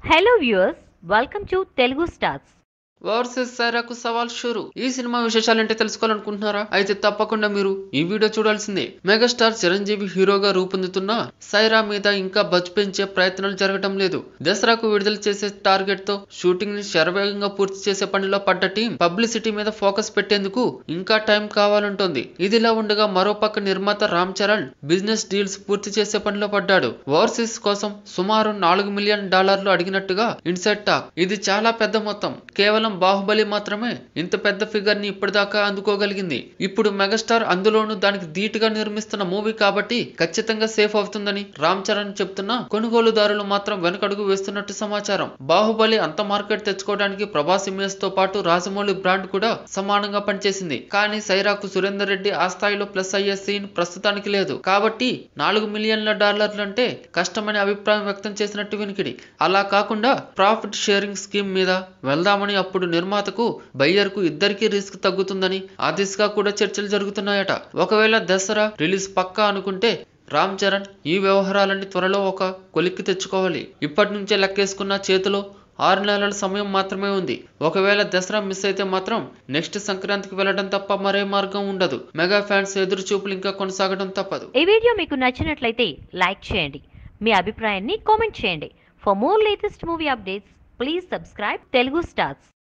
hello viewers welcome to Telugu stars versus సైరాకు సవాల్ షురు ఈ సినిమా విశేషాలంటే తెలుసుకోవాలనుకుంటున్నారా అయితే తప్పకుండా మీరు ఈ వీడియో చూడాల్సిందే మెగాస్టార్ చిరంజీవి హీరోగా రూపొందుతున్న సైరా మీద ఇంకా బజ్ పెంచే ప్రయత్నాలు జరగడం లేదు దసరాకు విడుదల చేసే టార్గెట్ తో షూటింగ్ ని శరవేగంగా పూర్తి చేసే పనిలో పడ్డ టీం పబ్లిసిటీ మీద ఫోకస్ పెట్టేందుకు ఇంకా టైం కావాలంటోంది ఇదిలా ఉండగా మరోపక్క నిర్మాత రామ్ చరణ్ బిజినెస్ డీల్స్ పూర్తి చేసే పనిలో పడ్డాడు ఓవర్సీస్ కోసం సుమారు నాలుగు మిలియన్ డాలర్లు అడిగినట్టుగా ఇన్సైడ్ టాక్ ఇది చాలా పెద్ద మొత్తం కేవలం బాహుబలి మాత్రమే ఇంత పెద్ద ఫిగర్ ని ఇప్పటిదాకా అందుకోగలిగింది ఇప్పుడు మెగాస్టార్ అందులోనూ దానికి ధీటుగా నిర్మిస్తున్న మూవీ కాబట్టి ఖచ్చితంగా సేఫ్ అవుతుందని రామ్ చరణ్ చెప్తున్నా కొనుగోలుదారులు మాత్రం వెనకడుగు వేస్తున్నట్టు సమాచారం బాహుబలి అంత మార్కెట్ తెచ్చుకోవడానికి ప్రభాస్ ఇమేజ్ తో పాటు రాజమౌళి బ్రాండ్ కూడా సమానంగా పనిచేసింది కానీ సైరాకు సురేందర్ రెడ్డి ఆ స్థాయిలో ప్లస్ అయ్యే సీన్ ప్రస్తుతానికి లేదు కాబట్టి నాలుగు మిలియన్ల డాలర్లు అంటే కష్టమని అభిప్రాయం వ్యక్తం చేసినట్టు వినికిడి అలా కాకుండా ప్రాఫిట్ షేరింగ్ స్కీమ్ మీద వెళ్దామని అప్పుడు నిర్మాతకు బయ్యర్కు ఇద్దరికీ రిస్క్ తగ్గుతుందని ఆ దిశగా కూడా చర్చలు జరుగుతున్నాయట ఒకవేళ దసరా రిలీజ్ పక్కా అనుకుంటే రామ్ చరణ్ ఈ వ్యవహారాలన్నీ త్వరలో ఒక కొలిక్కి తెచ్చుకోవాలి ఇప్పటి నుంచే లెక్కేసుకున్న చేతిలో ఆరు నెలల సమయం మాత్రమే ఉంది ఒకవేళ దసరా మిస్ అయితే మాత్రం నెక్స్ట్ సంక్రాంతికి వెళ్ళడం తప్ప మరే మార్గం ఉండదు మెగా ఫ్యాన్స్ ఎదురు చూపులు ఇంకా కొనసాగడం తప్పదు ఈ వీడియో మీకు నచ్చినట్లయితే లైక్ చేయండి మీ అభిప్రాయాన్ని కామెంట్ చేయండి for more latest movie updates please subscribe Telugu stars